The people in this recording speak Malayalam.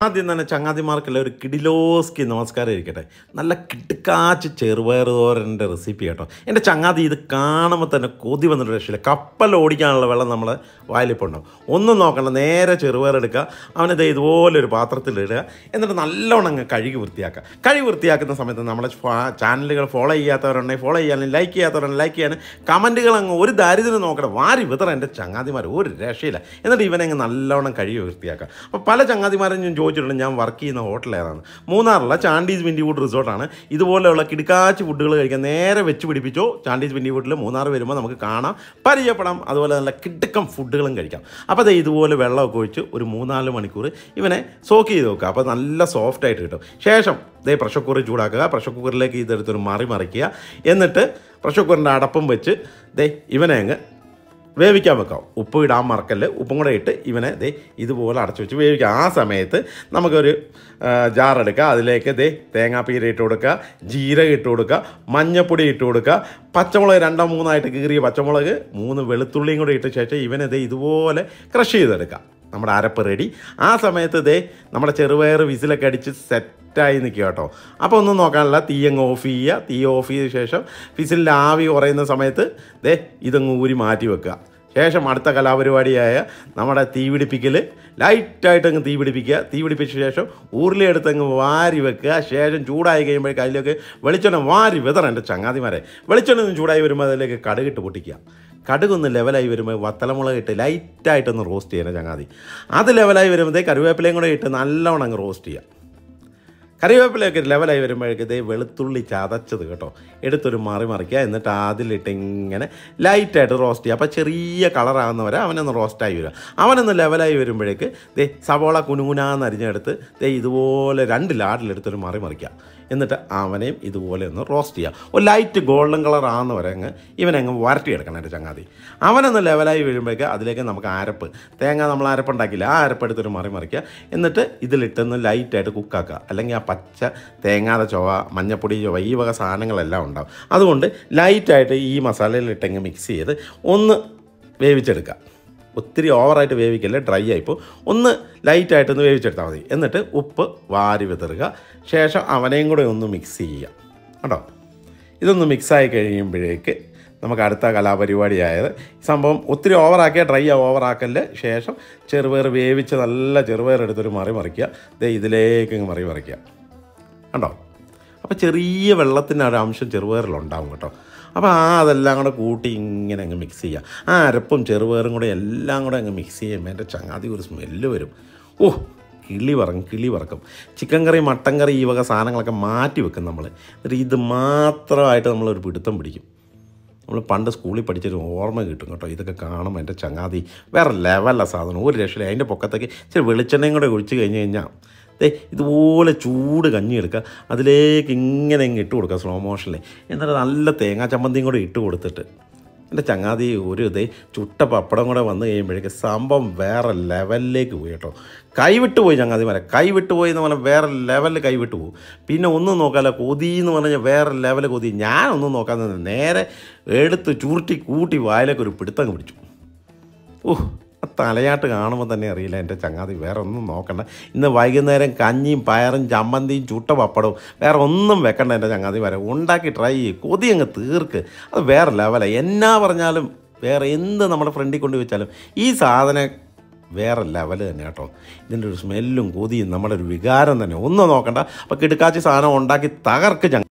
ആദ്യം തന്നെ ചങ്ങാതിമാർക്കുള്ള ഒരു കിഡിലോസ്കി നമസ്കാരം ഇരിക്കട്ടെ നല്ല കിടുക്കാച്ച് ചെറുപയർ തോരൻ്റെ റെസിപ്പി കേട്ടോ എൻ്റെ ചങ്ങാതി ഇത് കാണുമ്പോൾ തന്നെ കൊതി വന്നിട്ട് രക്ഷയില്ല കപ്പൽ ഓടിക്കാനുള്ള വെള്ളം നമ്മളെ വായിലിപ്പുണ്ടാവും ഒന്നും നോക്കണ്ട നേരെ ചെറുപയർ എടുക്കുക അവനത് ഇതുപോലെ ഒരു പാത്രത്തിലിടുക എന്നിട്ട് നല്ലോണം അങ്ങ് കഴുകി വൃത്തിയാക്കുക കഴുകി വൃത്തിയാക്കുന്ന സമയത്ത് നമ്മളെ ചാനലുകൾ ഫോളോ ചെയ്യാത്തവരുണ്ടെങ്കിൽ ഫോളോ ചെയ്യാനും ലൈക്ക് ചെയ്യാത്തവരുണ്ടെങ്കിൽ ലൈക്ക് ചെയ്യാനും കമൻറ്റുകൾ അങ്ങ് ഒരു ദാരിദ്ര്യം നോക്കണം വാരി വിതറ എൻ്റെ ചങ്ങാതിമാർ ഒരു രക്ഷയില്ല എന്നിട്ട് ഇവനെ അങ്ങ് നല്ലോണം കഴുകി വൃത്തിയാക്കുക അപ്പോൾ പല ചങ്ങാതിമാരും ഞാൻ ചോദിച്ചിട്ടുണ്ട് ഞാൻ വർക്ക് ചെയ്യുന്ന ഹോട്ടൽ ഏതാണ് മൂന്നാറുള്ള ചാണ്ടീസ് വിൻഡിവുഡ് റിസോർട്ടാണ് ഇതുപോലെയുള്ള കിടക്കാച്ച് ഫുഡുകൾ കഴിക്കാൻ നേരെ വെച്ച് പിടിപ്പിച്ചോ ചാണ്ടീസ് വിൻഡിവുഡിൽ മൂന്നാർ വരുമ്പോൾ നമുക്ക് കാണാം പരിചയപ്പെടാം അതുപോലെ നല്ല കിടുക്കം ഫുഡുകളും കഴിക്കാം അപ്പോൾ ദേ ഇതുപോലെ വെള്ളമൊക്കെ ഒഴിച്ച് ഒരു മൂന്നാല് മണിക്കൂർ ഇവനെ സോക്ക് ചെയ്ത് വെക്കുക അപ്പോൾ നല്ല സോഫ്റ്റ് ആയിട്ട് കിട്ടും ശേഷം ദേ പ്രഷർ കുക്കർ ചൂടാക്കുക പ്രഷർ കുക്കറിലേക്ക് ഇതെടുത്തൊരു മറി മറിക്കുക എന്നിട്ട് പ്രഷർ കുക്കറിൻ്റെ അടപ്പും വെച്ച് ദേ ഇവനെ അങ്ങ് വേവിക്കാൻ വെക്കാം ഉപ്പ് ഇടാൻ മറക്കല്ല് ഉപ്പും കൂടെ ഇട്ട് ഇവനെ ദേ ഇതുപോലെ അടച്ചു വെച്ച് വേവിക്കാം ആ സമയത്ത് നമുക്കൊരു ജാർ എടുക്കുക അതിലേക്ക് ദേ തേങ്ങാപ്പീര ഇട്ട് കൊടുക്കുക ജീരകം ഇട്ട് കൊടുക്കുക മഞ്ഞപ്പൊടി ഇട്ട് കൊടുക്കുക പച്ചമുളക് രണ്ടോ മൂന്നായിട്ട് കീറിയ പച്ചമുളക് മൂന്ന് വെളുത്തുള്ളിയും കൂടെ ഇട്ട ശേഷം ഇവനെ ദേ ഇതുപോലെ ക്രഷ് ചെയ്തെടുക്കുക നമ്മുടെ അരപ്പ് റെഡി ആ സമയത്ത് ദേ നമ്മുടെ ചെറുപയർ വിസിലൊക്കെ അടിച്ച് സെറ്റായി നിൽക്കുക കേട്ടോ അപ്പോൾ ഒന്നും നോക്കാനില്ല തീ അങ്ങ് ഓഫ് ചെയ്യുക തീ ഓഫ് ചെയ്ത ശേഷം വിസിലിൻ്റെ ആവി കുറയുന്ന സമയത്ത് ദേ ഇതങ്ങ് ഊരി മാറ്റി വെക്കുക ശേഷം അടുത്ത കലാപരിപാടിയായ നമ്മുടെ തീ പിടിപ്പിക്കൽ ലൈറ്റായിട്ട് അങ്ങ് തീ പിടിപ്പിക്കുക തീ പിടിപ്പിച്ച ശേഷം ഉരുളി എടുത്ത് അങ്ങ് വാരി വെക്കുക ശേഷം ചൂടായി കഴിയുമ്പോഴേക്ക് അതിലേക്ക് വെളിച്ചെണ്ണ വാരി വിതറ എൻ്റെ ചങ്ങാതിമാരെ വെളിച്ചെണ്ണ ഒന്ന് ചൂടായി വരുമ്പോൾ അതിലേക്ക് കടുകിട്ട് പൊട്ടിക്കുക കടുകൊന്ന് ലെവലായി വരുമ്പോൾ വത്തലമുളക് ഇട്ട് ലൈറ്റായിട്ടൊന്ന് റോസ്റ്റ് ചെയ്യണം ചങ്ങാതി അത് ലെവലായി വരുമ്പോഴത്തേക്ക് കറിവേപ്പിലയും കൂടെ ഇട്ട് നല്ലവണ്ണം അങ്ങ് റോസ്റ്റ് ചെയ്യുക കറിവേപ്പിലയൊക്കെ ലെവലായി വരുമ്പോഴേക്ക് ഇതേ വെളുത്തുള്ളി ചതച്ചത് കേട്ടോ എടുത്തൊരു മറി മറിക്കുക എന്നിട്ട് അതിലിട്ട് ഇങ്ങനെ ലൈറ്റായിട്ട് റോസ്റ്റ് ചെയ്യുക അപ്പോൾ ചെറിയ കളറാകുന്നവരെ അവനൊന്ന് റോസ്റ്റായി വരിക അവനൊന്ന് ലെവലായി വരുമ്പോഴേക്ക് ദേ സവോള കുനുകുനാന്ന് അരിഞ്ഞെടുത്ത് ദേ ഇതുപോലെ രണ്ട് ലാഡിലെടുത്തൊരു മറി മറിക്കുക എന്നിട്ട് അവനെയും ഇതുപോലെ ഒന്ന് റോസ്റ്റ് ചെയ്യുക ഒരു ലൈറ്റ് ഗോൾഡൻ കളർ ആകുന്നവരെ അങ്ങ് ഇവനങ്ങ് വരട്ടിയെടുക്കണം എൻ്റെ ചങ്ങാതി അവനൊന്ന് ലെവലായി വീഴുമ്പോഴേക്ക് അതിലേക്ക് നമുക്ക് അരപ്പ് തേങ്ങ നമ്മൾ അരപ്പുണ്ടാക്കില്ല ആ അരപ്പ് എടുത്തൊരു മറി മറിക്കുക എന്നിട്ട് ഇതിലിട്ടൊന്ന് ലൈറ്റായിട്ട് കുക്കാക്കുക അല്ലെങ്കിൽ ആ പച്ച തേങ്ങാതെ ചൊവ മഞ്ഞപ്പൊടി ചൊവ ഈ വക സാധനങ്ങളെല്ലാം ഉണ്ടാവും അതുകൊണ്ട് ലൈറ്റായിട്ട് ഈ മസാലയിലിട്ടങ്ങ് മിക്സ് ചെയ്ത് ഒന്ന് വേവിച്ചെടുക്കുക ഒത്തിരി ഓവറായിട്ട് വേവിക്കല്ലേ ഡ്രൈ ആയിപ്പോൾ ഒന്ന് ലൈറ്റായിട്ടൊന്ന് വേവിച്ചെടുത്താൽ മതി എന്നിട്ട് ഉപ്പ് വാരി വിതറുക ശേഷം അവനെയും കൂടെ ഒന്ന് മിക്സ് ചെയ്യുക കേട്ടോ ഇതൊന്ന് മിക്സായി കഴിയുമ്പോഴേക്ക് നമുക്ക് അടുത്ത കലാപരിപാടിയായത് സംഭവം ഒത്തിരി ഓവറാക്കിയാൽ ഡ്രൈ ഓവറാക്കല് ശേഷം ചെറുപയർ വേവിച്ച് നല്ല ചെറുപയർ എടുത്തൊരു മറി മറിക്കുക ദേ ഇതിലേക്ക് അങ്ങ് മറി മറിക്കുക കണ്ടോ അപ്പോൾ ചെറിയ വെള്ളത്തിൻ്റെ ഒരു അംശം ചെറുപയറിലുണ്ടാവും കേട്ടോ അപ്പോൾ ആ അതെല്ലാം കൂടെ കൂട്ടി ഇങ്ങനെ അങ്ങ് മിക്സ് ചെയ്യുക ആ അരപ്പും ചെറുപയറും കൂടെ എല്ലാം കൂടെ അങ്ങ് മിക്സ് ചെയ്യുമ്പോൾ എൻ്റെ ചങ്ങാതി ഒരു സ്മെല്ല് വരും ഓ കിളി പറക്കും കിളി പറക്കും ചിക്കൻ കറി മട്ടൻ കറി ഈ വക സാധനങ്ങളൊക്കെ മാറ്റി വെക്കും നമ്മൾ എന്നിട്ട് ഇത് മാത്രമായിട്ട് നമ്മളൊരു പിടുത്തം പിടിക്കും നമ്മൾ പണ്ട് സ്കൂളിൽ പഠിച്ചൊരു ഓർമ്മ കിട്ടും കേട്ടോ ഇതൊക്കെ കാണുമ്പോൾ എൻ്റെ ചങ്ങാതി വേറെ ലെവല സാധനം ഒരു രക്ഷയില്ല അതിൻ്റെ പൊക്കത്തേക്ക് ഇച്ചിരി വെളിച്ചെണ്ണയും കൂടെ ഒഴിച്ച് കഴിഞ്ഞ് കഴിഞ്ഞാൽ ദേ ഇതുപോലെ ചൂട് കഞ്ഞി എടുക്കുക അതിലേക്ക് ഇങ്ങനെ ഇങ്ങ് ഇട്ട് കൊടുക്കുക സ്ലോ മോഷനിൽ എന്നിട്ട് നല്ല തേങ്ങാ ചമ്മന്തിയും കൂടെ ഇട്ട് കൊടുത്തിട്ട് എൻ്റെ ചങ്ങാതി ഒരു ഇതേ ചുട്ട പപ്പടം കൂടെ വന്നു കഴിയുമ്പോഴേക്ക് സംഭവം വേറെ ലെവലിലേക്ക് പോയി കേട്ടോ കൈവിട്ട് പോയി ചങ്ങാതിമാരെ കൈവിട്ട് പോയി എന്ന് പറഞ്ഞാൽ വേറെ ലെവലിൽ കൈവിട്ട് പോകും പിന്നെ ഒന്നും നോക്കാല്ല കൊതി എന്ന് പറഞ്ഞാൽ വേറെ ലെവൽ കൊതി ഞാനൊന്നും നോക്കാതെ നേരെ എടുത്ത് ചുരുട്ടി കൂട്ടി വായിലേക്ക് ഒരു പിടുത്തങ്ങ് പിടിച്ചു ഓഹ് ആ തലയാട്ട് കാണുമ്പോൾ തന്നെ അറിയില്ല എൻ്റെ ചങ്ങാതി വേറെ ഒന്നും നോക്കണ്ട ഇന്ന് വൈകുന്നേരം കഞ്ഞിയും പയറും ചമ്മന്തിയും ചുട്ട പപ്പടവും വേറെ ഒന്നും വെക്കണ്ട എൻ്റെ ചങ്ങാതി വരെ ഉണ്ടാക്കി ട്രൈ ചെയ്യും കൊതി അങ്ങ് തീർക്ക് അത് വേറെ ലെവലാണ് എന്നാ പറഞ്ഞാലും വേറെ എന്ത് നമ്മുടെ ഫ്രണ്ടിൽ കൊണ്ട് വെച്ചാലും ഈ സാധനം വേറെ ലെവൽ തന്നെ കേട്ടോ ഇതിൻ്റെ ഒരു സ്മെല്ലും കൊതിയും നമ്മുടെ ഒരു വികാരം തന്നെ ഒന്നും നോക്കണ്ട അപ്പോൾ കിടക്കാച്ചി സാധനം ഉണ്ടാക്കി തകർക്ക് ചങ്ങ